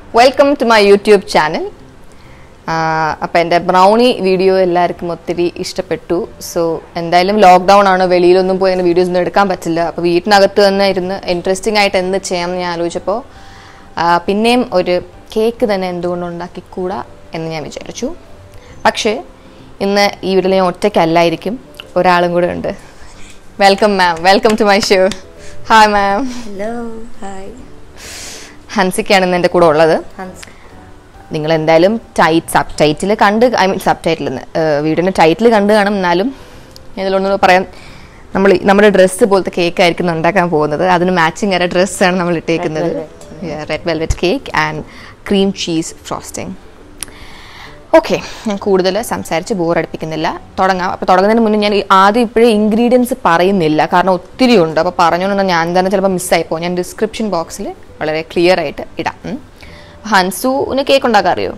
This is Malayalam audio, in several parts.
Welcome to my YouTube channel അപ്പോൾ എൻ്റെ ബ്രൗണി വീഡിയോ എല്ലാവർക്കും ഒത്തിരി ഇഷ്ടപ്പെട്ടു സോ എന്തായാലും ലോക്ക്ഡൗൺ ആണ് വെളിയിലൊന്നും പോയി അങ്ങനെ വീഡിയോസ് ഒന്നും എടുക്കാൻ പറ്റില്ല അപ്പോൾ വീട്ടിനകത്ത് തന്നെ ഇരുന്ന് ഇൻട്രസ്റ്റിംഗ് ആയിട്ട് എന്ത് ചെയ്യാമെന്ന് ഞാൻ ആലോചിച്ചപ്പോൾ ആ, പിന്നെയും ഒരു കേക്ക് തന്നെ എന്തുകൊണ്ട് ഉണ്ടാക്കിക്കൂടാ എന്ന് ഞാൻ വിചാരിച്ചു പക്ഷേ ഇന്ന് ഈ വീട്ടിൽ ഞാൻ ഒറ്റയ്ക്കല്ലായിരിക്കും ഒരാളും കൂടെ ഉണ്ട് welcome ma'am welcome to my show hi ma'am hello hi ഹൻസിക്കാണ് ഇന്ന് എൻ്റെ കൂടെ ഉള്ളത് ഹൻസ് നിങ്ങൾ എന്തായാലും ടൈറ്റ് സബ് ടൈറ്റിൽ കണ്ട് ഐ മീൻ സബ് ടൈറ്റിൽ വീടിൻ്റെ ടൈറ്റിൽ കണ്ട് കാണും എന്നാലും ഇതിലൊന്നും പറയാൻ നമ്മൾ നമ്മുടെ ഡ്രസ്സ് പോലത്തെ കേക്ക് ആയിരിക്കും ഉണ്ടാക്കാൻ പോകുന്നത് അതിന് മാച്ചിങ് ആയ ഡ്രസ്സാണ് നമ്മൾ ഇട്ടേക്കുന്നത് red velvet cake and cream cheese frosting okay ഞാൻ കൂടുതൽ സംസാരിച്ച് ബോറടിപ്പിക്കുന്നില്ല തുടങ്ങാം അപ്പോൾ തുടങ്ങുന്നതിന് മുന്നേ ഞാൻ ഈ ആദ്യം ഇപ്പോഴേ ഇൻഗ്രീഡിയൻസ് പറയുന്നില്ല കാരണം ഒത്തിരി ഉണ്ട് അപ്പോൾ പറഞ്ഞുകൊണ്ട് ഞാൻ തന്നെ ചിലപ്പോൾ മിസ്സായി പോകും ഞാൻ ഡിസ്ക്രിപ്ഷൻ ബോക്സിൽ വളരെ ക്ലിയർ ആയിട്ട് ഇടാം ഉം. ഹൻസുവിന് കേക്ക് ഉണ്ടാക്കാൻ അറിയോ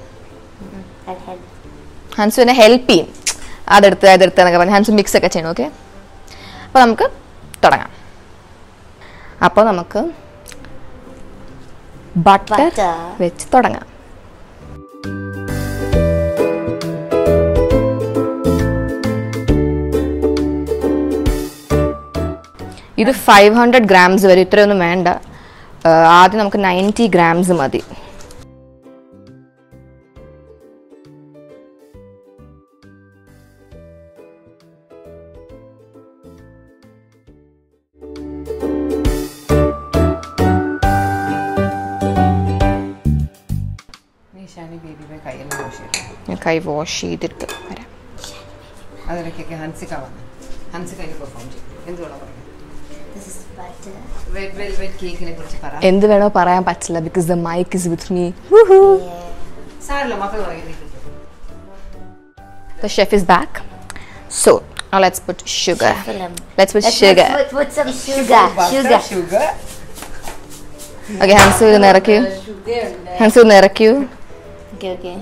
ഹൻസു എന്നെ ഹെൽപ്പ് ചെയ്യും അതെടുത്ത് അതെടുത്ത് എന്നൊക്കെ പറഞ്ഞ് ഹൻസു മിക്സ് ഒക്കെ ചെയ്യണം ഓക്കെ അപ്പോൾ നമുക്ക് തുടങ്ങാം അപ്പോൾ നമുക്ക് ബട്ടർ Butter. വെച്ച് തുടങ്ങാം ഇത് ഫൈവ് ഹൺഡ്രഡ് ഗ്രാംസ് വരെ ഇത്രയൊന്നും വേണ്ട ആ, ആദ്യം നമുക്ക് നയൻറ്റി ഗ്രാംസ് മതി നീ ഷാനി ബേബിയുടെ കയ്യെല്ലാം വാഷ് ചെയ്തു ഞാൻ കൈ വാഷ് ചെയ്തിട്ട് വരാം അതിലൊക്കെ ഹൻസിക വന്നു ഹൻസിക ഇനി പെർഫോം ചെയ്യും എന്തുവാണോ പറയുന്നത് This is butter. Red velvet കേക്കിനെ കുറിച്ച് പറ എന്ത് വേണോ പറയാൻ പറ്റില്ല because the mic is with me സാരല്ല മക്കൾ പറയുന്നത് The chef is back. So now let's put sugar. Film. Let's put Let's sugar. Put, put some sugar. Sugar. Sugar Okay, Hansu ഇത് നിറയ്ക്കൂ ഹൻസു നിറയ്ക്കൂ Okay, okay.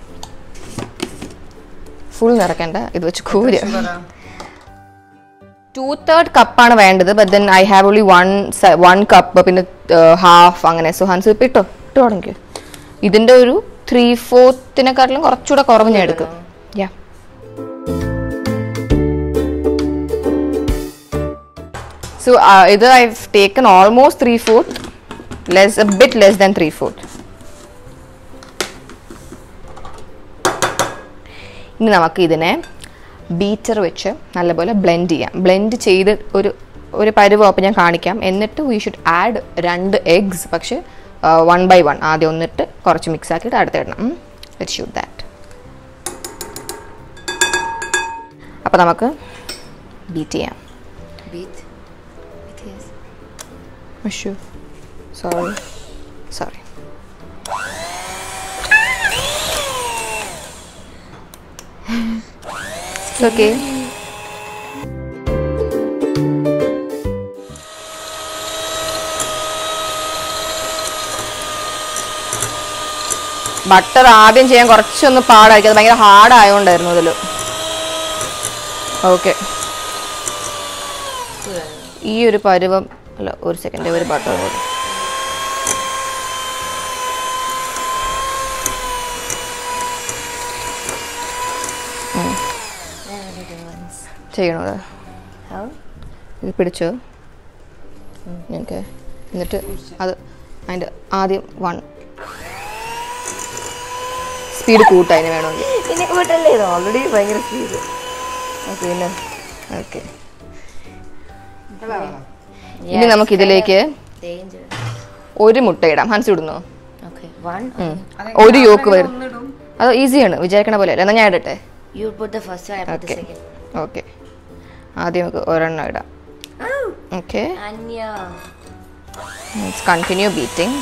ഫുൾ നിറയ്ക്കണ്ട ഇത് വെച്ച് കൂര് ടു തേർഡ് കപ്പാണ് വേണ്ടത് but then I have only one one cup പിന്നെ ഹാഫ് അങ്ങനെ സോ ഹൻസു ഇപ്പം ഇട്ടോ ഇട്ട് തുടങ്ങിക്കോ ഇതിൻ്റെ ഒരു ത്രീ ഫോർത്തിനെക്കാട്ടിലും കുറച്ചുകൂടെ കുറവ് ഞാൻ എടുക്കും യാ സോ ഇത് I taken almost three fourth less a bit less than three fourth ഇനി നമുക്ക് ഇതിനെ ബീറ്റർ വെച്ച് നല്ലപോലെ ബ്ലെൻഡ് ചെയ്യാം ബ്ലെൻഡ് ചെയ്ത് ഒരു ഒരു പരുവം അപ്പോൾ ഞാൻ കാണിക്കാം എന്നിട്ട് വി ഷുഡ് ആഡ് രണ്ട് എഗ്സ് പക്ഷേ വൺ ബൈ വൺ ആദ്യം ഒന്നിട്ട് കുറച്ച് മിക്സ് ആക്കിയിട്ട് അടുത്ത് ഇടണം ലെറ്റ് ഷൂട്ട് ദാറ്റ് അപ്പോൾ നമുക്ക് ബീറ്റ് ചെയ്യാം beat Ashu sorry sorry okay butter ആദ്യം ചെയ്യാൻ കുറച്ചൊന്ന് പാടായിരിക്കും അത് ഭയങ്കര ഹാർഡ് ആയതുകൊണ്ടായിരുന്നു അതിൽ ഓക്കെ ഈ ഒരു പരുവം അല്ല ഒരു സെക്കൻഡ് ഒരു ബട്ടർ കൂടി ചെയ്യണത് How? ഇത് പിടിച്ചോ ഓക്കെ എന്നിട്ട് അത് അതിൻ്റെ ആദ്യം വൺ സ്പീഡ് കൂട്ടാ അതിന് വേണമെങ്കിൽ പിന്നെ കൂട്ടല്ലേ ഇത് ഓൾറെഡി ഭയങ്കര സ്പീഡ് ഓക്കെ പിന്നെ ഓക്കെ ഇനി നമുക്ക് ഇതിലേക്ക് ഡേഞ്ചർ ഒരു മുട്ട ഇടാം ഹൻസ് ഇടുന്നോ ഓക്കെ വൺ ഉം. ഒരു യോക്ക് വരും അത് ഈസിയാണ് വിചാരിക്കണ പോലെ അല്ല എന്നാൽ ഞാൻ ഇടട്ടെ you put the first I put the okay second okay ആദ്യം നമുക്ക് ഒരെണ്ണം ഇടാം ഓക്കെ അന്യ കണ്ടിന്യൂ ബീറ്റിംഗ്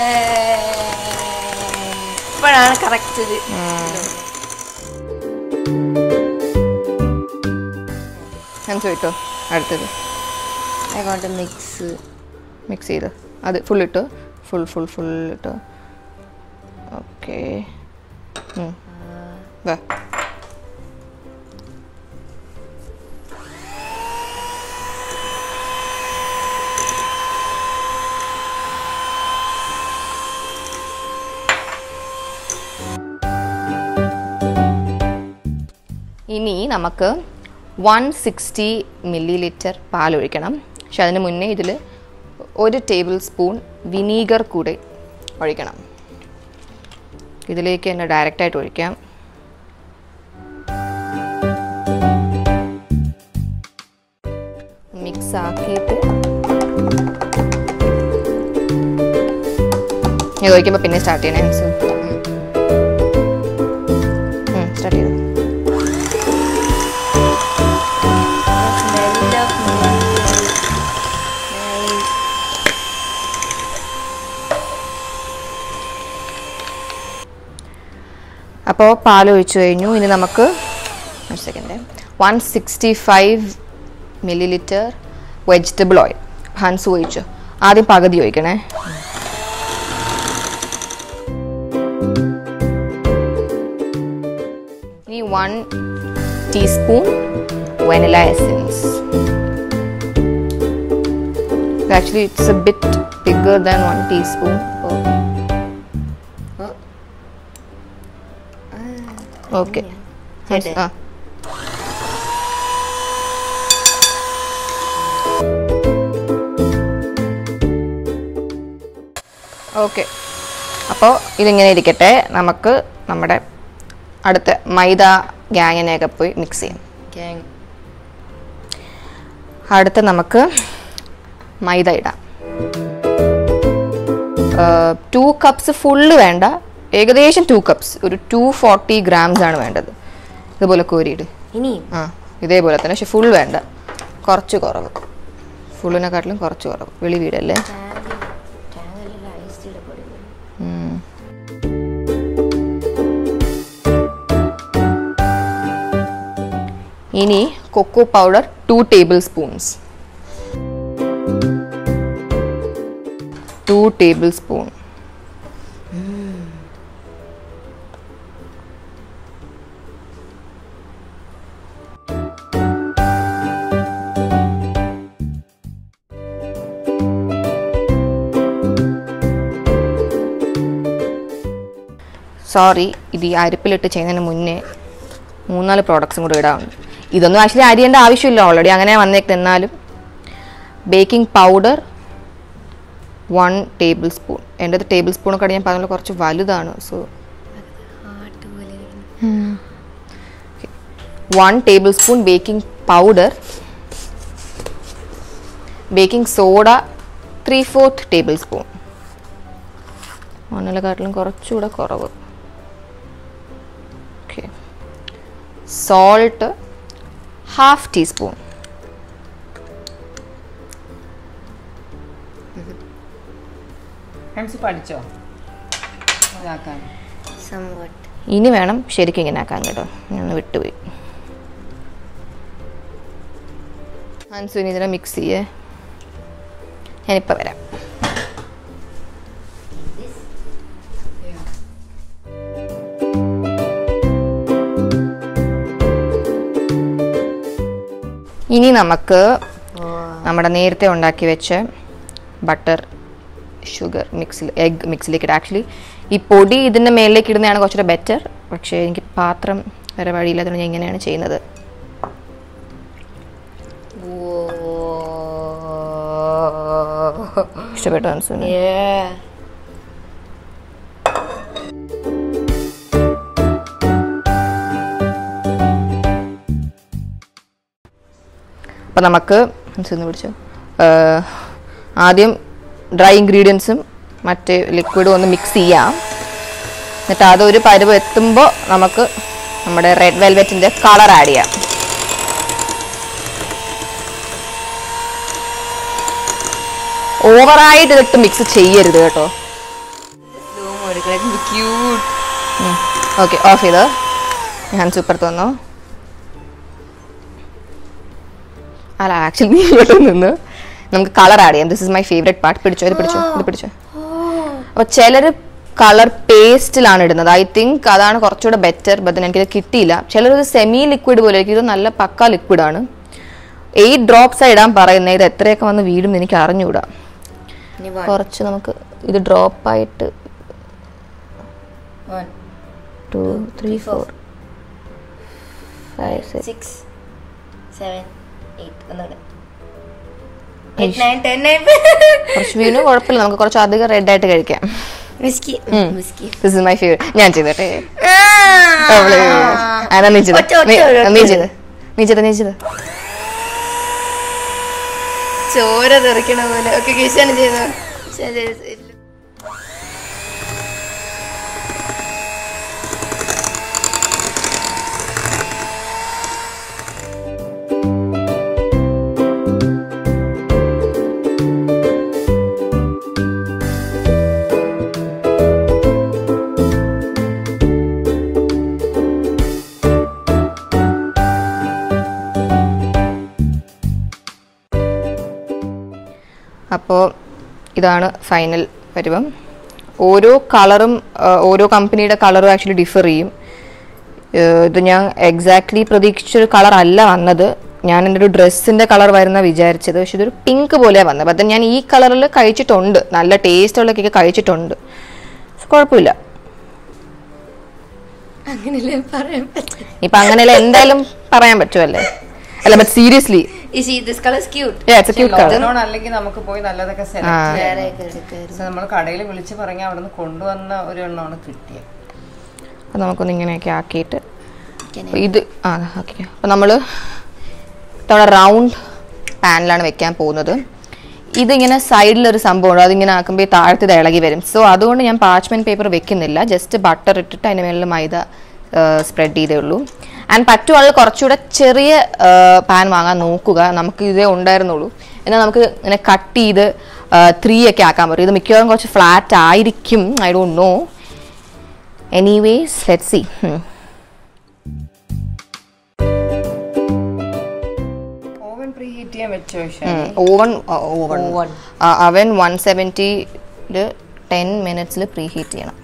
ഇപ്പോഴാണ് കറക്റ്റ് ഒരു ഞാൻ ചോദിട്ടോ അടുത്തത് ഐ വോണ്ട് മിക്സ് മിക്സ് ചെയ്ത് അത് ഫുൾ ഇട്ടോ ഫുൾ ഫുൾ ഫുൾ ഇട്ടോ ഓക്കെ വാ ഇനി നമുക്ക് വൺ സിക്സ്റ്റി മില്ലി ലിറ്റർ പാൽ ഒഴിക്കണം പക്ഷെ അതിന് മുന്നേ ഇതിൽ ഒരു ടേബിൾ സ്പൂൺ വിനീഗർ കൂടെ ഒഴിക്കണം ഇതിലേക്ക് തന്നെ ഡയറക്റ്റായിട്ട് ഒഴിക്കാം മിക്സ് ആക്കിയിട്ട് ഇത് ഒഴിക്കുമ്പോൾ പിന്നെ സ്റ്റാർട്ട് ചെയ്യണേ സ്റ്റാർട്ട് ചെയ്തു Smell of milk. Nice. അപ്പോൾ പാൽ ഒഴിച്ചു കഴിഞ്ഞു ഇനി നമുക്ക് ഒരു second one sixty five millilitre vegetable oil Hans ഒഴിച്ചു ആദ്യം പകുതി ഒഴിക്കണേ ഇനി one teaspoon vanilla essence actually it's a bit bigger than one teaspoon okay ചേട്ടേ. ആ ഓക്കെ അപ്പോൾ ഇതിങ്ങനെ ഇരിക്കട്ടെ നമുക്ക് നമ്മുടെ അടുത്ത മൈദ ഗ്യാങ്ങിനെയൊക്കെ പോയി മിക്സ് ചെയ്യാം Gang. അടുത്ത് നമുക്ക് മൈദ ഇടാം ടു കപ്സ് ഫുള്ള് വേണ്ട ഏകദേശം ടു കപ്സ് ഒരു ടു ഫോർട്ടി ഗ്രാംസ് ആണ് വേണ്ടത് ഇതുപോലെ കോരിയിട് ഇനിയും ആ ഇതേപോലെ തന്നെ പക്ഷെ ഫുൾ വേണ്ട കുറച്ച് കുറവ് ഫുള്ളിനെക്കാട്ടിലും കുറച്ച് കുറവ് വെളി വീടല്ലേ ടാങ്കെല്ലാം ഐസ് ഇടപെടും ഉം. ഇനി cocoa powder two tablespoons two tablespoon sorry ഇത് ഈ അരിപ്പിലിട്ട് ചെയ്യുന്നതിന് മുന്നേ മൂന്നാല് പ്രോഡക്ട്സും കൂടെ ഇടാറുണ്ട് ഇതൊന്നും ആക്ച്വലി അരിയേണ്ട ആവശ്യമില്ല ഓൾറെഡി അങ്ങനെ വന്നേക്ക് എന്നാലും baking powder one tablespoon എൻ്റെ ടേബിൾ സ്പൂണൊക്കെ ഞാൻ പറഞ്ഞ കുറച്ച് വലുതാണ് സോ ഹാർട്ട് പോലെ one tablespoon baking powder baking soda three fourth tablespoon മണ്ണിലെക്കാട്ടിലും കുറച്ചുകൂടെ കുറവ് okay salt half teaspoon friends പഠിച്ചോ ഇതാക്കാൻ സംവട്ട് ഇനി വേണം ശരിക്കും ഇങ്ങനെ ആക്കാൻ കേട്ടോ ഞാൻ വിട്ടുപോയി അൻസുനി ഇതിനെ മിക്സ് ചെയ്യേ ഞാനിപ്പോൾ വരാം ഇനി നമുക്ക് നമ്മുടെ നേരത്തെ ഉണ്ടാക്കി വെച്ച ബട്ടർ ഷുഗർ മിക്സിൽ എഗ് മിക്സിലേക്ക് ഇടാം ആക്ച്വലി ഈ പൊടി ഇതിൻ്റെ മേളിലേക്ക് ഇടുന്നതാണ് കുറച്ചുകൂടെ ബെറ്റർ പക്ഷേ എനിക്ക് പാത്രം വേറെ വഴിയില്ലാത്തതുകൊണ്ട് ഞാൻ ഇങ്ങനെയാണ് ചെയ്യുന്നത് ഇഷ്ടപ്പെട്ടു അൻസുന് Yeah. അപ്പം നമുക്ക് അൻസുന്ന് പിടിച്ചു ആദ്യം ഡ്രൈ ഇൻഗ്രീഡിയൻസും മറ്റേ ലിക്വിഡും ഒന്ന് മിക്സ് ചെയ്യാം എന്നിട്ട് അതൊരു പരുവ് എത്തുമ്പോൾ നമുക്ക് നമ്മുടെ റെഡ് വെൽവെറ്റിൻ്റെ കളർ ആഡ് ചെയ്യാം ഓവറായിട്ട് ഇതിട്ട് മിക്സ് ചെയ്യരുത് കേട്ടോ Slow mo എടുക്കണം ക്യൂട്ട് ഓക്കെ ഓഫ് ചെയ്ത് ഞാൻ സൂപ്പർ തോന്നു അല്ല ആക്ച്വലി നീ ഇവിടെ നിന്ന് നമുക്ക് കളർ ആഡ് ചെയ്യാം this is my favourite part പിടിച്ചോ ഇത് പിടിച്ചോ ഇത് പിടിച്ചോ അപ്പോൾ ചിലർ കളർ പേസ്റ്റിലാണ് ഇടുന്നത് ഐ തിങ്ക് അതാണ് കുറച്ചുകൂടെ ബെറ്റർ ബട്ട് എനിക്കിത് കിട്ടിയില്ല ചിലർ ഇത് സെമി ലിക്വിഡ് പോലെ ആയിരിക്കും ഇത് നല്ല പക്ക ലിക്വിഡാണ് എയ്റ്റ് ഡ്രോപ്സ് ഇടാൻ പറയുന്നത് ഇത് എത്രയൊക്കെ വന്ന് വീടും എനിക്ക് അറിഞ്ഞുകൂടാ ഇനി one. കുറച്ച് നമുക്ക് ഇത് ഡ്രോപ്പ് ആയിട്ട് One. Two three four five six six seven eight ഒന്നുകൂടെ എയ്റ്റ് നയൻ ടെൻ നയൻ കുറച്ച് വീണു കുഴപ്പമില്ല നമുക്ക് കുറച്ച് അധികം റെഡ് ആയിട്ട് കഴിക്കാം whisky whisky this is my favourite ഞാൻ ചെയ്തട്ടെ അവള് അതാ നീ ചെയ്ത് ഒറ്റ, ഒറ്റ, നീ- ഒറ്റ. നീ ചെയ്ത് നീ ചെയ്ത് നീ ചെയ്ത് ചോര തെറിക്കണ പോലെ ഓക്കെ കിഷാണ് ചെയ്തത് ശരി, ശരി. അപ്പോൾ ഇതാണ് ഫൈനൽ പരുവം ഓരോ കളറും ഓരോ കമ്പനിയുടെ കളറും ആക്ച്വലി ഡിഫർ ചെയ്യും ഏഹ് ഇത് ഞാൻ എക്സാക്ട്ലി പ്രതീക്ഷിച്ചൊരു കളർ അല്ല വന്നത് ഞാൻ എൻ്റെ ഒരു ഡ്രസ്സിൻ്റെ കളർ വരുന്ന വിചാരിച്ചത് പക്ഷെ ഇതൊരു പിങ്ക് പോലെയാണ് വന്നത് അപ്പം ഞാൻ ഈ കളറിൽ കഴിച്ചിട്ടുണ്ട് നല്ല ടേസ്റ്റുള്ള കേക്ക് കഴിച്ചിട്ടുണ്ട് So, കുഴപ്പമില്ല അങ്ങനെയല്ലേ പറയാൻ പറ്റും ഇപ്പം അങ്ങനെയല്ല എന്തായാലും പറയാൻ പറ്റുമല്ലേ അല്ല but seriously You see, this color is cute. It's a cute colour lockdown അല്ലെങ്കിൽ നമുക്ക് പോയി നല്ലതൊക്കെ സെലക്ട് വേറെ ചെയ്യാം ഒക്കെ എടുക്കായിരുന്നു. നമ്മൾ കടയിൽ വിളിച്ച് പറഞ്ഞ അവിടെ നിന്ന് കൊണ്ടുവന്ന ഒരു എണ്ണമാണ് കിട്ടിയത് അപ്പം നമുക്കൊന്ന് ഇങ്ങനെയൊക്കെ ആക്കിയിട്ട് Can അപ്പൊ ഇത് ആ ഓക്കെ അപ്പോൾ നമ്മൾ ഇത്തവണ റൗണ്ട് പാനിലാണ് വെക്കാൻ പോകുന്നത് ഇതിങ്ങനെ സൈഡിലൊരു സംഭവമുണ്ട് അതിങ്ങനെ ആക്കുമ്പോൾ ഈ താഴത്ത് ഇത് ഇളകി വരും സോ അതുകൊണ്ട് ഞാൻ പാച്ച്മെൻറ്റ് പേപ്പർ വെക്കുന്നില്ല ജസ്റ്റ് ബട്ടർ ഇട്ടിട്ട് അതിന് മേളിൽ മൈദ സ്പ്രെഡ് ചെയ്തേ ഉള്ളൂ ആൻഡ് പറ്റുവാണെങ്കിൽ കുറച്ചുകൂടെ ചെറിയ പാൻ വാങ്ങാൻ നോക്കുക നമുക്ക് ഇതേ ഉണ്ടായിരുന്നുള്ളൂ എന്നാൽ നമുക്ക് ഇങ്ങനെ കട്ട് ചെയ്ത് ത്രീ ഒക്കെ ആക്കാൻ പറ്റും ഇത് മിക്കവാറും കുറച്ച് ഫ്ലാറ്റ് ആയിരിക്കും I don't know anyways let see oven preheat ചെയ്യാൻ വെച്ചോ ഓവൺ ഓവൺ അവൻ വൺ സെവൻറ്റിയിൽ ടെൻ മിനിറ്റ്സിൽ പ്രീ ഹീറ്റ് ചെയ്യണം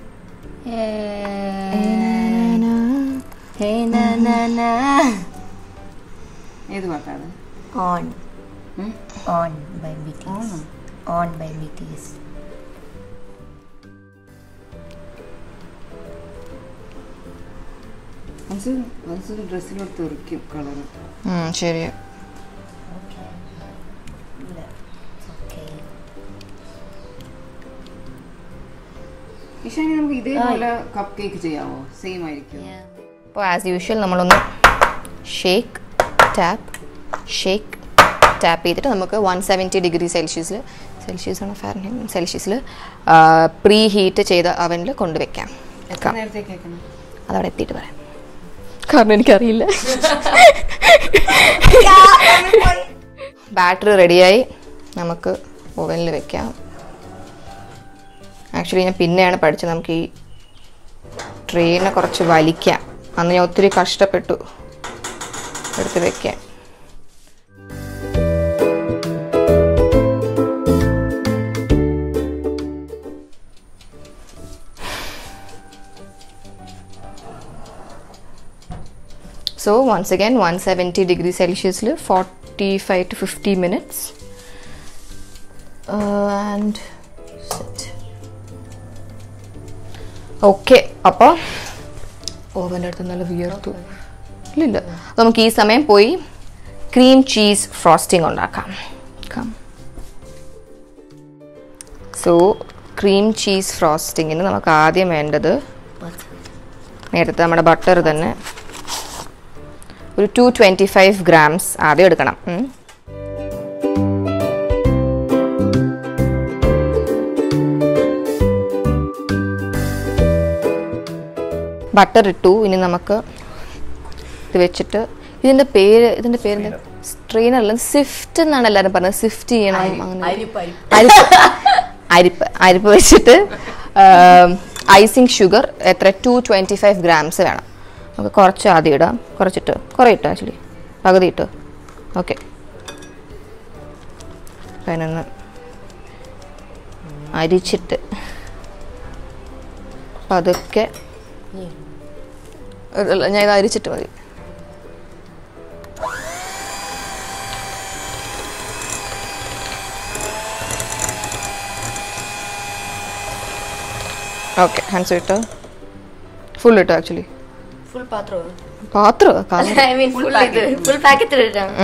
Hey, na, na, na. ഏത് പാട്ടാണ് On. On by BTS. On by BTS. മനസ്സിൽ മനസ്സിൽ ഡ്രസ്സിലോട്ട് തെറിക്കും കളർ ശരി Okay. It's okay. ഇഷാനി നമുക്ക് ഇതേപോലെ കപ്പ് കേക്ക് ചെയ്യാവോ സെയിം ആയിരിക്കും Yeah. അപ്പോൾ ആസ് യൂഷ്വൽ നമ്മളൊന്ന് ഷേക്ക് ടാപ്പ് ഷേക്ക് ടാപ്പ് ചെയ്തിട്ട് നമുക്ക് വൺ സെവൻറ്റി ഡിഗ്രി സെൽഷ്യസിൽ സെൽഷ്യസ് ആണ് ഫാരൻ സെൽഷ്യസിൽ പ്രീ ഹീറ്റ് ചെയ്ത അവനിൽ കൊണ്ടുവയ്ക്കാം എത്ര നേരത്തേക്ക് വെക്കണം അതവിടെ എത്തിയിട്ട് പറയാം കാരണം എനിക്കറിയില്ല ബാറ്ററി റെഡിയായി നമുക്ക് ഓവനിൽ വെക്കാം ആക്ച്വലി ഞാൻ പിന്നെയാണ് പഠിച്ചത് നമുക്ക് ഈ ട്രെയിനെ കുറച്ച് വലിക്കാം അന്ന് ഞാൻ ഒത്തിരി കഷ്ടപ്പെട്ടു എടുത്ത് വെക്കാൻ So once again 170 degree Celsius 45 to 50 minutes uh, and set. Okay അപ്പോൾ ഓവൻ്റെ അടുത്ത് നല്ല വിയർത്തു ഇല്ലില്ല നമുക്ക് ഈ സമയം പോയി ക്രീം ചീസ് ഫ്രോസ്റ്റിംഗ് ഉണ്ടാക്കാം സോ ക്രീം ചീസ് ഫ്രോസ്റ്റിങ്ങിന് നമുക്ക് ആദ്യം വേണ്ടത് Butter. നേരത്തെ നമ്മുടെ ബട്ടർ തന്നെ ഒരു ടു ട്വൻറ്റി ഫൈവ് ഗ്രാംസ് ആദ്യം എടുക്കണം ഉം. ബട്ടർ ഇട്ടു ഇനി നമുക്ക് ഇത് വെച്ചിട്ട് ഇതിന്റെ പേര് ഇതിന്റെ പേര് സ്ട്രെയിനർ അല്ല സിഫ്റ്റ് എന്നാണ് എല്ലാവരും പറഞ്ഞത് സിഫ്റ്റ് ചെയ്യണം അങ്ങനെ അരിപ്പ് അരിപ്പ് അരിപ്പ് വെച്ചിട്ട് ഐസിങ് ഷുഗർ എത്ര ടു ട്വൻറ്റി ഫൈവ് ഗ്രാംസ് വേണം നമുക്ക് കുറച്ച് ആദ്യം ഇടാം കുറച്ചിട്ട് കുറേ ഇട്ടോ ആക്ച്വലി പകുതി ഇട്ടു ഓക്കെ അതിനൊന്ന് അരിച്ചിട്ട് പതുക്കെ അല്ല, ഞാൻ ഇത് അരിച്ചിട്ട് മതി ഓക്കെ ഹാൻഡ്സ് ഇട്ടോ ഫുൾ ഇട്ടോ ആക്ച്വലി ഫുൾ പാത്രം പാത്രം ഐ മീൻ ഫുൾ ഇത് ഫുൾ പാക്കറ്റ് ഇട്ടാണ്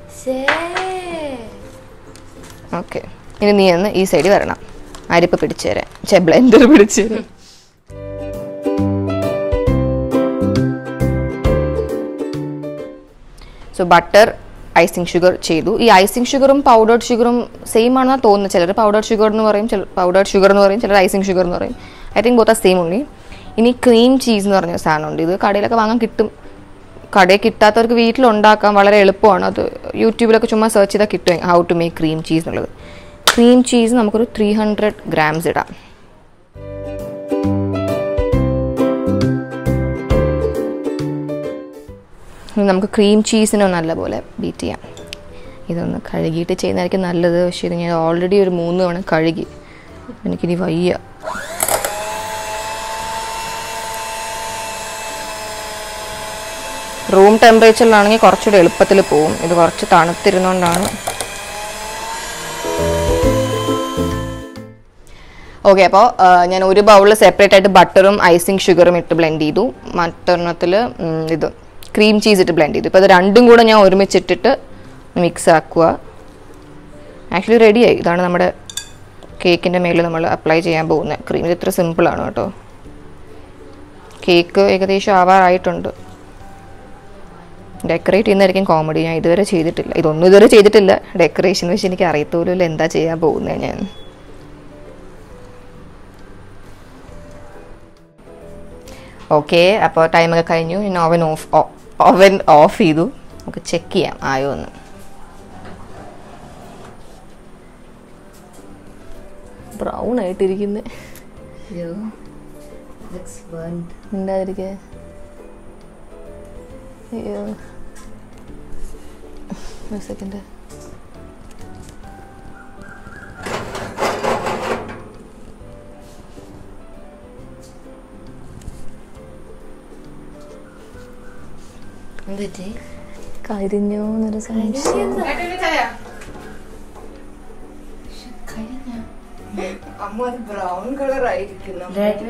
ഓക്കെ ഇനി നീ ഒന്ന് ഈ സൈഡിൽ വരണം അരിപ്പ് പിടിച്ചു തരാം ചെ ബ്ലെൻഡർ പിടിച്ചു തരാം സോ ബട്ടർ ഐസിങ് ഷുഗർ ചെയ്തു ഈ ഐസിങ് ഷുഗറും പൗഡേർഡ് ഷുഗറും സെയിം ആണെന്നാണ് തോന്നുന്നത് ചിലർ പൗഡേർഡ് ഷുഗർ എന്ന് പറയും ചില പൗഡേർഡ് ഷുഗർ എന്ന് പറയും ചിലർ ഐസിങ് ഷുഗർ എന്ന് പറയും ഐ തിങ്ക് ബോത്ത് ആ സെയിം ഉള്ളി ഇനി ക്രീം ചീസ് എന്ന് പറഞ്ഞ സാധനമുണ്ട് ഇത് കടയിലൊക്കെ വാങ്ങാൻ കിട്ടും കടയിൽ കിട്ടാത്തവർക്ക് വീട്ടിലുണ്ടാക്കാൻ വളരെ എളുപ്പമാണ് അത് യൂട്യൂബിലൊക്കെ ചുമ്മാ സെർച്ച് ചെയ്താൽ കിട്ടും how to make cream cheese എന്നുള്ളത് ക്രീം ചീസ് നമുക്കൊരു ത്രീ ഹൺഡ്രഡ് ഗ്രാംസ് ഇടാം ഇനി നമുക്ക് ക്രീം ചീസിനെ നല്ലപോലെ ബീറ്റ് ചെയ്യാം ഇതൊന്ന് കഴുകിയിട്ട് ചെയ്യുന്നതായിരിക്കും നല്ലത് പക്ഷേ ഇത് ഞാൻ ഓൾറെഡി ഒരു മൂന്ന് തവണ കഴുകി എനിക്കിനി വയ്യ റൂം ടെമ്പറേച്ചറിലാണെങ്കിൽ കുറച്ചുകൂടി എളുപ്പത്തിൽ പോവും ഇത് കുറച്ച് തണുത്തിരുന്നോണ്ടാണ് ഓക്കെ അപ്പോൾ ഞാൻ ഒരു ബൗളിൽ സെപ്പറേറ്റ് ആയിട്ട് ബട്ടറും ഐസിങ് ഷുഗറും ഇട്ട് ബ്ലെൻഡ് ചെയ്തു മറ്റൊരെണ്ണത്തിൽ ഇത് ക്രീം ചീസ് ഇട്ട് ബ്ലെൻഡ് ചെയ്തു ഇപ്പോൾ ഇത് രണ്ടും കൂടെ ഞാൻ ഒരുമിച്ചിട്ടിട്ട് മിക്സ് ആക്കുക ആക്ച്വലി റെഡിയായി ഇതാണ് നമ്മുടെ കേക്കിൻ്റെ മേളിൽ നമ്മൾ അപ്ലൈ ചെയ്യാൻ പോകുന്ന ക്രീം ഇത് ഇത്ര സിമ്പിളാണ് കേട്ടോ കേക്ക് ഏകദേശം ആവാറായിട്ടുണ്ട് ഡെക്കറേറ്റ് ചെയ്യുന്നതായിരിക്കും കോമഡി ഞാൻ ഇതുവരെ ചെയ്തിട്ടില്ല ഇതൊന്നും ഇതുവരെ ചെയ്തിട്ടില്ല ഡെക്കറേഷൻ പക്ഷെ എനിക്ക് അറിയത്തോലുമില്ല എന്താ ചെയ്യാൻ പോകുന്നത് ഞാൻ ഓക്കെ അപ്പോൾ ടൈമൊക്കെ കഴിഞ്ഞു ഇനി ഓവൻ ഓഫ് ഓവൻ ഓഫ് ചെയ്തു നമുക്ക് ചെക്ക് ചെയ്യാം ആയോ എന്ന് ബ്രൗൺ ആയിട്ടിരിക്കുന്നത് ഉണ്ടാതിരിക്കേ അയ്യോ ഒരു സെക്കൻഡ് എന്തിട്ട് കരിഞ്ഞോ എന്നൊരു സംശയം അമ്മ അത് ബ്രൗൺ കളർ ആയിരിക്കുന്നു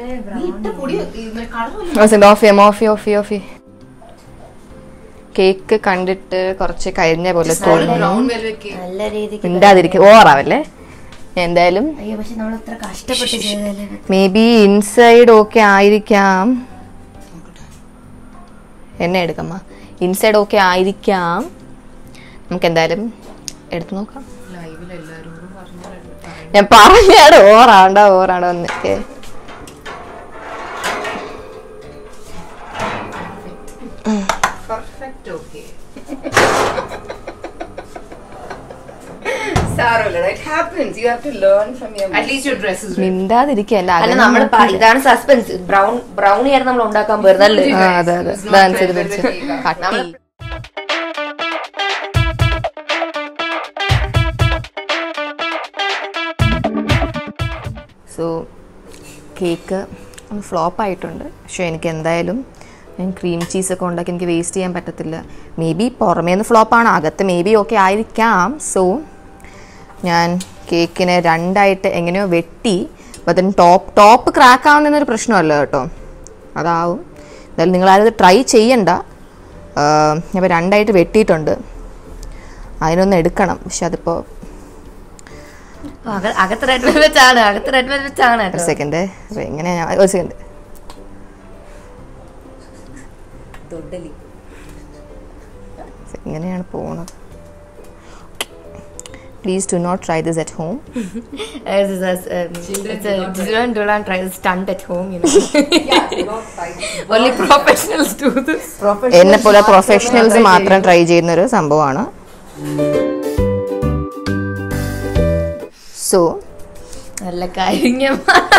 ഓഫ് ചെയ്യാം ഓഫ് ചെയ്യാം ഓഫ് ചെയ്യാം ഓഫ് ചെയ്യാം കേക്ക് കണ്ടിട്ട് കുറച്ച് കരിഞ്ഞ പോലെ തോന്നുന്നു ബ്രൗൺ വെൽവെറ്റ് കേക്ക് നല്ല രീതിക്ക് മിണ്ടാതിരിക്കും ഓവറാവല്ലേ എന്തായാലും അയ്യോ പക്ഷെ നമ്മൾ എത്ര കഷ്ടപ്പെട്ട് ചെയ്തല്ലേ മേ ബി ഇൻസൈഡ് ഓക്കെ ആയിരിക്കാം എന്നെ എടുക്കമ്മ ഇൻസൈഡ് ഓക്കെ ആയിരിക്കാം നമുക്ക് എന്തായാലും എടുത്തു നോക്കാം ലൈവിൽ എല്ലാരോടും പറഞ്ഞു ഞാൻ പറഞ്ഞാട് ഓറാണ്ട ഓറാണ്ട വന്നിട്ട് പെർഫെക്റ്റ് ഓക്കെ സാരമില്ല it happens you have to learn from your at least your dress is മിണ്ടാതിരിക്കുക എന്റെ അല്ല അകന്ന് നമ്മൾ നോക്കിയില്ല. ഇതാണ് സസ്പെൻസ് ബ്രൗൺ ബ്രൗണി ആയിരുന്നു നമ്മൾ ഉണ്ടാക്കാൻ പോയിരുന്നല്ലേ ആ, അതെ അതെ It's not ഡാൻസ് ചെയ്ത് velvet പിടിച്ച് cake ആ. കട്ടി സോ കേക്ക് ഫ്ലോപ്പ് ആയിട്ടുണ്ട് പക്ഷേ എനിക്ക് എന്തായാലും ഞാൻ ക്രീം ചീസൊക്കെ ഉണ്ടാക്കി എനിക്ക് വേസ്റ്റ് ചെയ്യാൻ പറ്റത്തില്ല മേ ബി പുറമേന്ന് ഫ്ലോപ്പാണ് അകത്ത് മേ ബി ഓക്കെ ആയിരിക്കാം സോ ഞാൻ കേക്കിനെ രണ്ടായിട്ട് എങ്ങനെയോ വെട്ടി അപ്പോൾ അതിന് ടോപ്പ് ടോപ്പ് ക്രാക്ക് ആവുന്നൊരു പ്രശ്നമല്ല കേട്ടോ അതാവും എന്തായാലും നിങ്ങളാരും ട്രൈ ചെയ്യണ്ട ഞാൻ ഇപ്പോൾ രണ്ടായിട്ട് വെട്ടിയിട്ടുണ്ട് അതിനൊന്ന് എടുക്കണം പക്ഷെ അതിപ്പോൾ അക- അകത്ത് റെഡ് വെൽവെറ്റ് ആണ് അകത്ത് റെഡ് വെൽവെറ്റ് ആണ് ഒരു കേട്ടോ. സെക്കൻഡ് അപ്പോൾ എങ്ങനെ ഞാൻ ഒരു സെക്കൻഡ് എങ്ങനെയാണ് പോണത് please do not try this at home This is a- um, it's a- Children do not try to stunt at home, you know. Only professionals do this. എന്നെ പോലെ പ്രൊഫഷണൽസ് മാത്രം ട്രൈ ചെയ്യുന്ന ഒരു സംഭവമാണ് സോ നല്ല കാര്യം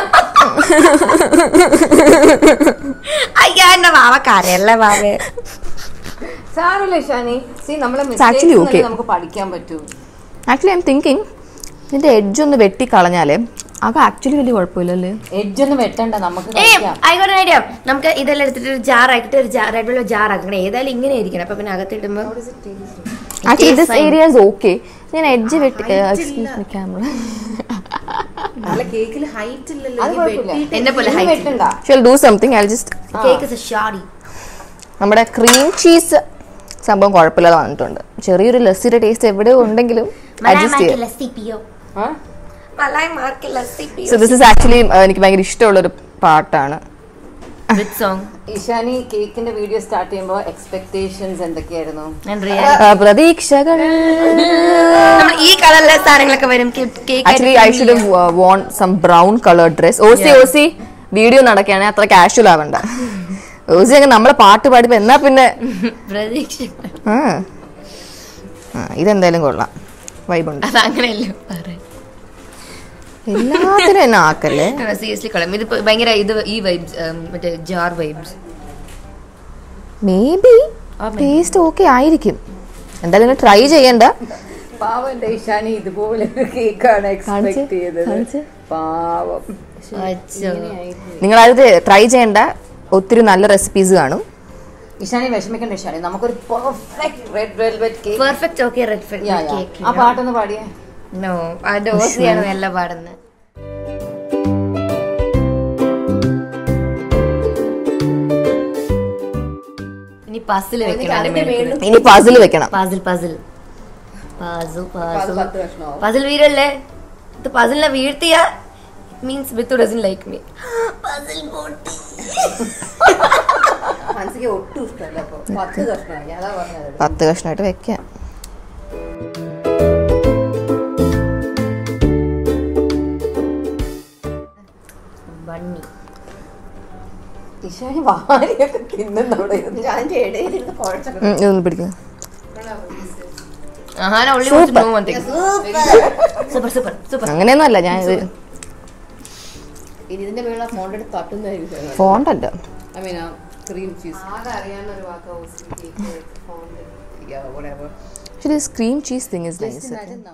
അയ്യാ എന്റെ വാവ കരയല്ല വാവേ സാരമില്ല ഷാനി സി നമ്മളെ actually mistakes okay. തന്നെ നമുക്ക് പഠിക്കാൻ പറ്റൂ ആക്ച്വലി ഐ എം തിങ്കിങ് ഇതിന്റെ എഡ്ജ് ഒന്ന് വെട്ടി കളഞ്ഞാലേ അത് ആക്ച്വലി വലിയ കുഴപ്പമില്ലല്ലേ എഡ്ജ് ഒന്നും വെട്ടണ്ട നമുക്ക് ഏ കഴിക്കാം ആയിക്കോട്ടെ ഐഡിയ നമുക്ക് ഇതെല്ലാം എടുത്തിട്ട് ഒരു ജാർ ആക്കിയിട്ട് ഒരു റെഡ് വെൽവെറ്റ് ജാർ ആക്കണം ഏതായാലും ഇങ്ങനെ ഇരിക്കണം അപ്പൊ പിന്നെ അകത്തിടുമ്പോ actually tastes this fine. Area is okay ഞാൻ എഡ്ജ് വെട്ടി എക്സ്ക്യൂസ് മൈ ക്യാമറ നമ്മളെ കേക്കിൽ ഹൈറ്റ് ഇല്ലല്ലോ അത് ഈ കുഴപ്പമില്ല. വെട്ടിയിട്ട് എന്നെ പോലെ ഇത് height വെട്ടണ്ട shall do something I just cake is ഷാഡി നമ്മുടെ ക്രീം ചീസ് സംഭവം കുഴപ്പമില്ലാതെ വന്നിട്ടുണ്ട് ചെറിയൊരു ലസ്സിയുടെ ടേസ്റ്റ് എവിടെയോ ഉണ്ടെങ്കിലും അഡ്ജസ്റ്റ് ചെയ്യാം lassi pio. ആ? Malay marke lassi pio. So this is actually എനിക്ക് ഭയങ്കര ഇഷ്ടമുള്ളൊരു പാട്ടാണ് Which song? ഇഷാനി കേക്കിന്റെ വീഡിയോ സ്റ്റാർട്ട് ചെയ്യുമ്പോൾ എക്സ്പെക്ടേഷൻസ് എന്തൊക്കെയായിരുന്നു And real. ആ, പ്രതീക്ഷകൾ നമ്മൾ ഈ കളറിലെ സാധനങ്ങളൊക്കെ വരും cake actually I should worn some brown colour dress ഓസി ഓസി വീഡിയോ നടക്കുകയാണ് അത്ര കാഷ്വൽ ആവണ്ട ഓസി അങ്ങ് നമ്മളെ പാട്ട് പാടിപ്പോ എന്നാ പിന്നെ പ്രതീക്ഷ ആ ആ, ഇതെന്തായാലും കൊള്ളാം വൈബുണ്ട് അത് അങ്ങനെയല്ലോ പറയാം എല്ലാത്തിനും എന്നെ ആക്കല്ലേ സീരിയസ്ലി കൊള്ളാം ഇത് ഇപ്പൊ ഭയങ്കര ഇത് ഈ വൈബ്സ് മറ്റേ jar vibes may be taste okay ആയിരിക്കും എന്തായാലും ട്രൈ ചെയ്യണ്ട പാവം എന്റെ ഇഷാനി ഇതുപോലെ കേക്കാണ് കാണിച്ച്, എക്സ്പെക്ട് ചെയ്തത് കാണിച്ച്. പാവം നിങ്ങൾ അത് ട്രൈ ചെയ്യണ്ട ഒത്തിരി നല്ല റെസിപ്പീസ് കാണും ഇഷാനി വിഷമിക്കണ്ട ഇഷാനി നമുക്കൊരു perfect red velvet cake perfect okay red cake ആ പാട്ടൊന്ന് പാടിയേ നോ അത് ഓസിയാണ് നല്ല പാടുന്നത് ഇനി പസിൽ വെക്കണം ഇനി പസിൽ വെക്കണം puzzle puzzle puzzle puzzle puzzle വീരല്ലേ ഇത് പസിലിനെ വീഴ്ത്തിയ means with doesn't like me puzzle പൊട്ടി മനസ്സിക്ക് ഒട്ടും ഇഷ്ടമല്ല അപ്പൊ പത്ത് കഷ്ണമായി അതാ പറഞ്ഞത് പത്ത് കഷ്ണമായിട്ട് വെക്കാം ബണ്ണി ഇഷാനി വാരിയൊക്കെ തിന്നുന്നവിടെ അതിന്റെ ഇടയിൽ ഇരുന്ന് കുഴച്ചൊക്കെ ഉം, ഇതൊന്ന് പിടിക്കുക ആഹാരം only wants to know one thing. Super, super, super. അങ്ങനെയൊന്നും അല്ല ഞാൻ ഇത് ഇനി ഇതിന്റെ മേളിൽ ഫോണിന്റെ അടുത്ത് തട്ടുന്നതായിരിക്കും ഫോണ്ടല്ല ഐ മീൻ ക്രീം ചീസ് പക്ഷേ this cream cheese thing is nice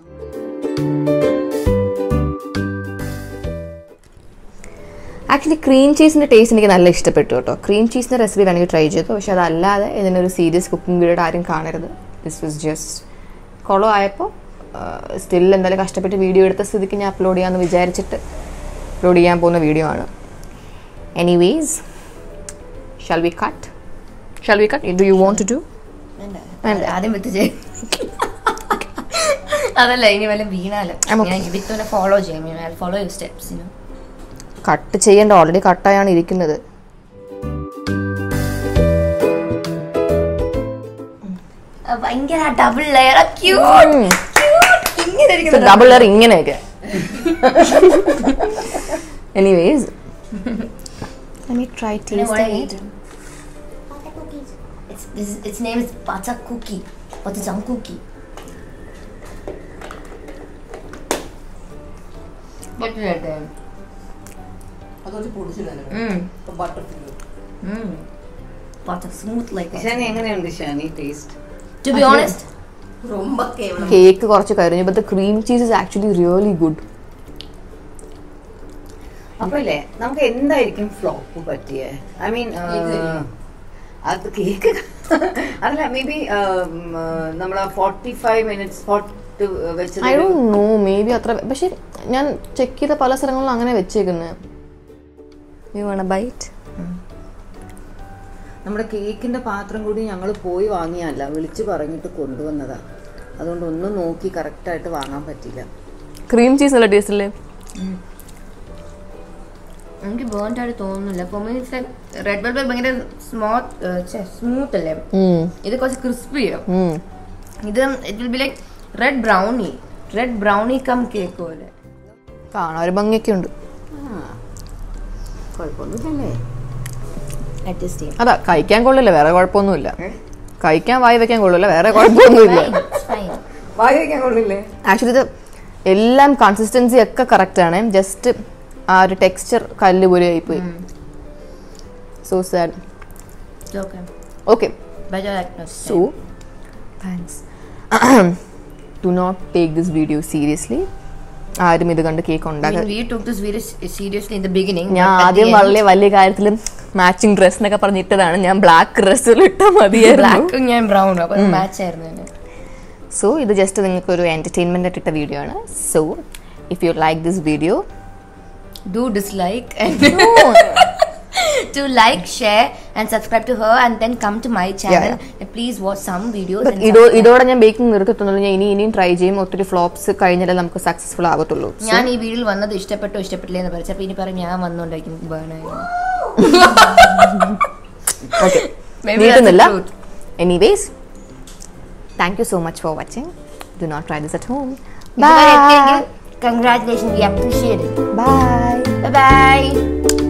actually cream ചീസിന്റെ ടേസ്റ്റ് എനിക്ക് നല്ല ഇഷ്ടപ്പെട്ടു കേട്ടോ ക്രീം ചീസിന്റെ റെസിപ്പി വേണമെങ്കിൽ ട്രൈ ചെയ്തു പക്ഷെ അതല്ലാതെ ഇതിനൊരു സീരിയസ് കുക്കിംഗ് വീഡിയോ ആരും കാണരുത് ദിസ് വാസ് ജസ്റ്റ് കൊളോ ആയപ്പോൾ സ്റ്റിൽ എന്തായാലും കഷ്ടപ്പെട്ട് വീഡിയോ എടുത്ത സ്ഥിതിക്ക് ഞാൻ അപ്ലോഡ് ചെയ്യാമെന്ന് വിചാരിച്ചിട്ട് അപ്ലോഡ് ചെയ്യാൻ പോകുന്ന വീഡിയോ ആണ് anyways shall we cut shall we cut do you want to do വേണ്ട. ആദ്യം വിത്ത് ചെയ് അതല്ല ഇനി വല്ല വീണാലോ I'm okay. ഞാൻ വിത്ത് ഫോളോ ചെയ്യാം ഫോളോ യു സ്റ്റെപ്സ് കട്ട് ചെയ്യേണ്ട ഓൾറെഡി കട്ടായാണ് ഇരിക്കുന്നത് ഭയങ്കര ഡബിൾ ലെയർ ക്യൂട്ട് ഇങ്ങനെ ഇരിക്കുന്നത് ഡബിൾ ലെയർ ഇങ്ങനെയൊക്കെ anyways Let me try You know what I tasting it. eat? It's, this is, its name is butter cookie. Butter jam cookie. What did I do? അതൊരു പൊടിച്ചില്ല Mm. Butter Mm. Butter smooth like that. Ishani എങ്ങനെയുണ്ട് Ishani taste To be honest, cake കുറച്ച് കഴിഞ്ഞു but cream cheese is actually really good അപ്പൊ ഇല്ലേ നമുക്ക് എന്തായിരിക്കും ഫ്ലോപ്പ് പറ്റിയേ ഐ മീൻ അത് കേക്ക് അല്ല മേ ബി നമ്മൾ ഫോർട്ടി ഫൈവ് മിനിറ്റ്സ് സ്പോട്ട് വെച്ചത് I don't know may be അത്ര പക്ഷെ ഞാൻ ചെക്ക് ചെയ്ത പല സ്ഥലങ്ങളിലും അങ്ങനെ വെച്ചേക്കുന്നത് യു വേണ ബൈറ്റ് നമ്മുടെ കേക്കിന്റെ പാത്രം കൂടി ഞങ്ങൾ പോയി വാങ്ങിയല്ല വിളിച്ചു പറഞ്ഞിട്ട് കൊണ്ടുവന്നതാ അതുകൊണ്ട് ഒന്നും നോക്കി കറക്റ്റ് ആയിട്ട് വാങ്ങാൻ പറ്റില്ല ക്രീം ചീസ് നല്ല ടേസ്റ്റ് അല്ലേ എനിക്ക് ബേൺഡ് ആയിട്ട് തോന്നുന്നില്ല അപ്പോൾ മീൻസ് റെഡ് വെൽവെറ്റ് ഭയങ്കര സ്മൂത്ത് സ്മൂത്ത് അല്ലേ ഇത് കുറച്ച് ക്രിസ്പിയോ ഇത് it will be like red brownie red brownie cum cake പോലെ കാണാൻ ഒരു ഭംഗിയൊക്കെ ഉണ്ട് കുഴപ്പമൊന്നുമില്ലല്ലേ അഡ്ജസ്റ്റ് ചെയ്യാം അതാ കഴിക്കാൻ കൊള്ളില്ല വേറെ കുഴപ്പമൊന്നുമില്ല കഴിക്കാൻ വായി വെക്കാൻ കൊള്ളില്ല വേറെ കുഴപ്പമൊന്നുമില്ല ഫൈൻ വായി വയ്ക്കാൻ കൊള്ളില്ലേ ആക്ച്വലി ഇത് എല്ലാം കൺസിസ്റ്റൻസി ഒക്കെ കറക്റ്റ് ആണ് ജസ്റ്റ് ആ ഒരു ടെക്സ്ചർ കല്ല് പോലെ ആയിപ്പോയി so sad okay okay better like so thanks do not take this video seriously ആരും ഇത് കണ്ട് കേക്ക് ഉണ്ടാക്കാൻ we took this very s- seriously in the beginning ഞാൻ but at the ആദ്യം end, വളരെ വലിയ കാര്യത്തിലും മാച്ചിങ് ഡ്രസ് എന്നൊക്കെ പറഞ്ഞിട്ടതാണ് ഞാൻ ബ്ലാക്ക് ഡ്രസ്സിൽ ഇട്ടാൽ മതിയായിരുന്നു black ഉം ഞാൻ ബ്രൗൺ അപ്പൊ മാച്ച് ആയിരുന്നു ഇതിന്. സോ ഇത് ജസ്റ്റ് നിങ്ങൾക്ക് ഒരു എന്റർടൈൻമെന്റ് ആയിട്ട് ഇട്ട വീഡിയോ ആണ് so if you like this video do dislike and to like, share, and subscribe to her, and then come to my channel. Yeah, And please watch some videos. But and ഇതോ subscribe. ഇതോടെ ഞാൻ ബേക്കിംഗ് നിർത്തുന്നുള്ളൂ ഞാൻ ഇനി ഇനിയും ട്രൈ ചെയ്യും ഒത്തിരി ഫ്ലോപ്സ് കഴിഞ്ഞാലേ നമുക്ക് സക്സസ്ഫുൾ ആകത്തുള്ളൂ ഞാൻ ഈ വീഡിയോയിൽ വന്നത് ഇഷ്ടപ്പെട്ടോ ഇഷ്ടപ്പെട്ടില്ല എന്ന് പറയും ചിലപ്പോൾ ഇനി പറയും ഞാൻ വന്നുകൊണ്ടായിരിക്കും ബേണായി ഓക്കെ Maybe നീട്ടുന്നില്ല that's the truth. Anyways thank you so much for watching do not try this at home ഇതുവരെ എത്തിയെങ്കിൽ congratulations we appreciate it bye bye bye